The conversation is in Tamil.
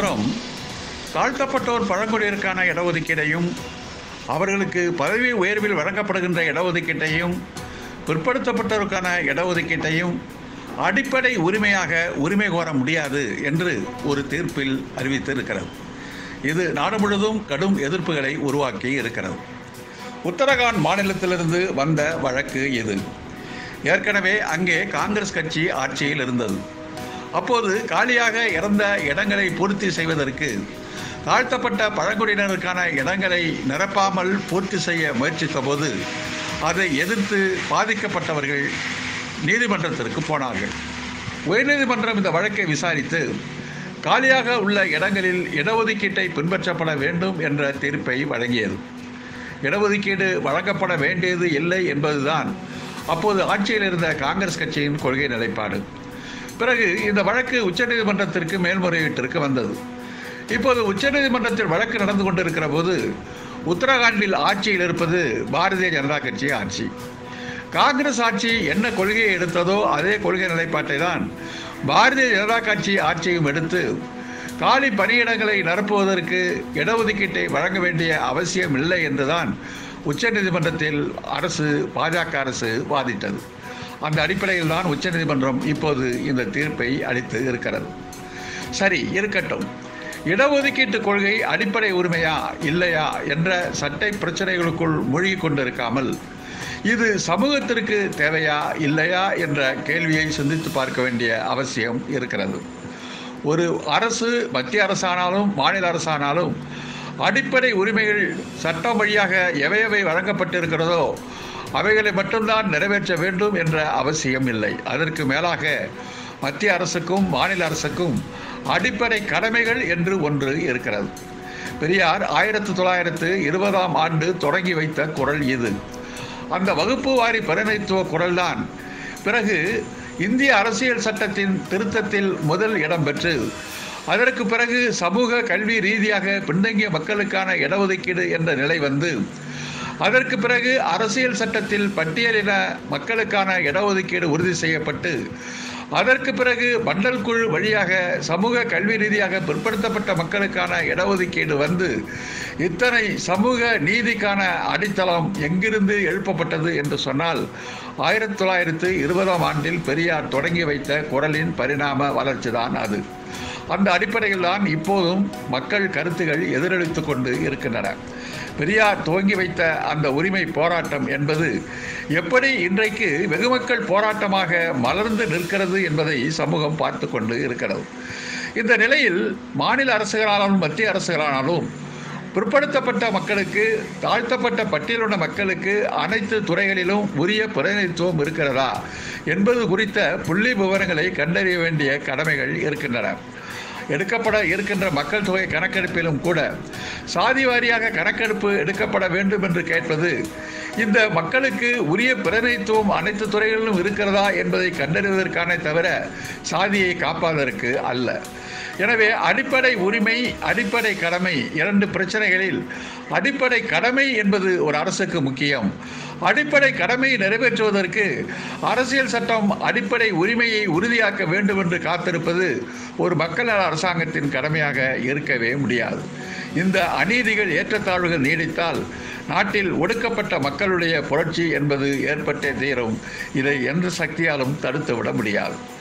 ஒருபுறம் தாழ்த்தப்பட்டோர் பழங்குடியினருக்கான இடஒதுக்கீடையும் அவர்களுக்கு பதவி உயர்வில் வழங்கப்படுகின்ற இடஒதுக்கீட்டையும் பிற்படுத்தப்பட்டோருக்கான இடஒதுக்கீட்டையும் அடிப்படை உரிமையாக உரிமை கோர முடியாது என்று ஒரு தீர்ப்பில் அறிவித்திருக்கிறது இது நாடு முழுவதும் கடும் எதிர்ப்புகளை உருவாக்கி இருக்கிறது உத்தரகாண்ட் மாநிலத்திலிருந்து வந்த வழக்கு இது ஏற்கனவே அங்கே காங்கிரஸ் கட்சி ஆட்சியில் இருந்தது அப்போது காலியாக இறந்த இடங்களை பூர்த்தி செய்வதற்கு தாழ்த்தப்பட்ட பழங்குடியினருக்கான இடங்களை நிரப்பாமல் பூர்த்தி செய்ய முயற்சித்த போது அதை எதிர்த்து பாதிக்கப்பட்டவர்கள் நீதிமன்றத்திற்கு போனார்கள் உயர்நீதிமன்றம் இந்த வழக்கை விசாரித்து காலியாக உள்ள இடங்களில் இடஒதுக்கீட்டை பின்பற்றப்பட வேண்டும் என்ற தீர்ப்பை வழங்கியது இடஒதுக்கீடு வழங்கப்பட வேண்டியது இல்லை என்பதுதான் அப்போது ஆட்சியில் இருந்த காங்கிரஸ் கட்சியின் கொள்கை நிலைப்பாடு பிறகு இந்த வழக்கு உச்சநீதிமன்றத்திற்கு மேல்முறையீட்டிற்கு வந்தது இப்போது உச்சநீதிமன்றத்தில் வழக்கு நடந்து கொண்டிருக்கிற போது உத்தரகாண்டில் ஆட்சியில் இருப்பது பாரதிய ஜனதா கட்சி ஆட்சி காங்கிரஸ் ஆட்சி என்ன கொள்கையை எடுத்ததோ அதே கொள்கை நிலைப்பாட்டை தான் பாரதிய ஜனதா கட்சி ஆட்சியும் எடுத்து காலி பணியிடங்களை நிரப்புவதற்கு இடஒதுக்கீட்டை வழங்க வேண்டிய அவசியம் இல்லை என்றுதான் உச்சநீதிமன்றத்தில் அரசு பாஜக அரசு வாதிட்டது அந்த அடிப்படையில் தான் உச்சநீதிமன்றம் இப்போது இந்த தீர்ப்பை அளித்து இருக்கிறது சரி இருக்கட்டும் இடஒதுக்கீட்டு கொள்கை அடிப்படை உரிமையா இல்லையா என்ற சட்டை பிரச்சனைகளுக்குள் மூழ்கி கொண்டிருக்காமல் இது சமூகத்திற்கு தேவையா இல்லையா என்ற கேள்வியை சிந்தித்து பார்க்க வேண்டிய அவசியம் இருக்கிறது ஒரு அரசு மத்திய அரசானாலும் மாநில அரசானாலும் அடிப்படை உரிமைகள் சட்டம் வழியாக எவையவை வழங்கப்பட்டிருக்கிறதோ அவைகளை மட்டும்தான் நிறைவேற்ற வேண்டும் என்ற அவசியம் இல்லை அதற்கு மேலாக மத்திய அரசுக்கும் மாநில அரசுக்கும் அடிப்படை கடமைகள் என்று ஒன்று இருக்கிறது பெரியார் ஆயிரத்தி தொள்ளாயிரத்து இருபதாம் ஆண்டு தொடங்கி வைத்த குரல் இது அந்த வகுப்பு வாரி பிரதிநிதித்துவ குரல்தான் பிறகு இந்திய அரசியல் சட்டத்தின் திருத்தத்தில் முதல் இடம் பெற்று அதற்கு பிறகு சமூக கல்வி ரீதியாக பின்தங்கிய மக்களுக்கான இடஒதுக்கீடு என்ற நிலை வந்து அதற்கு பிறகு அரசியல் சட்டத்தில் பட்டியலின மக்களுக்கான இடஒதுக்கீடு உறுதி செய்யப்பட்டு அதற்கு பிறகு மண்டல் குழு வழியாக சமூக கல்வி ரீதியாக பிற்படுத்தப்பட்ட மக்களுக்கான இடஒதுக்கீடு வந்து இத்தனை சமூக நீதிக்கான அடித்தளம் எங்கிருந்து எழுப்பப்பட்டது என்று சொன்னால் ஆயிரத்தி தொள்ளாயிரத்து இருபதாம் ஆண்டில் பெரியார் தொடங்கி வைத்த குரலின் பரிணாம வளர்ச்சிதான் அது அந்த அடிப்படையில் தான் இப்போதும் மக்கள் கருத்துகள் எதிரொலித்து கொண்டு இருக்கின்றன பெரியார் துவங்கி வைத்த அந்த உரிமை போராட்டம் என்பது எப்படி இன்றைக்கு வெகுமக்கள் போராட்டமாக மலர்ந்து நிற்கிறது என்பதை சமூகம் பார்த்து கொண்டு இருக்கிறது இந்த நிலையில் மாநில அரசுகளானாலும் மத்திய அரசுகளானாலும் பிற்படுத்தப்பட்ட மக்களுக்கு தாழ்த்தப்பட்ட பட்டியலுள்ள மக்களுக்கு அனைத்து துறைகளிலும் உரிய பிரதிநிதித்துவம் இருக்கிறதா என்பது குறித்த புள்ளி விவரங்களை கண்டறிய வேண்டிய கடமைகள் இருக்கின்றன எடுக்கப்பட இருக்கின்ற மக்கள் தொகை கணக்கெடுப்பிலும் கூட சாதி வாரியாக கணக்கெடுப்பு எடுக்கப்பட வேண்டும் என்று கேட்பது இந்த மக்களுக்கு உரிய பிரதிநிதித்துவம் அனைத்து துறைகளிலும் இருக்கிறதா என்பதை கண்டறிவதற்கான தவிர சாதியை காப்பதற்கு அல்ல எனவே அடிப்படை உரிமை அடிப்படை கடமை இரண்டு பிரச்சனைகளில் அடிப்படை கடமை என்பது ஒரு அரசுக்கு முக்கியம் அடிப்படை கடமையை நிறைவேற்றுவதற்கு அரசியல் சட்டம் அடிப்படை உரிமையை உறுதியாக்க வேண்டும் என்று காத்திருப்பது ஒரு மக்கள் நல அரசாங்கத்தின் கடமையாக இருக்கவே முடியாது இந்த அநீதிகள் ஏற்றத்தாழ்வுகள் நீடித்தால் நாட்டில் ஒடுக்கப்பட்ட மக்களுடைய புரட்சி என்பது ஏற்பட்டே தீரும் இதை எந்த சக்தியாலும் தடுத்துவிட முடியாது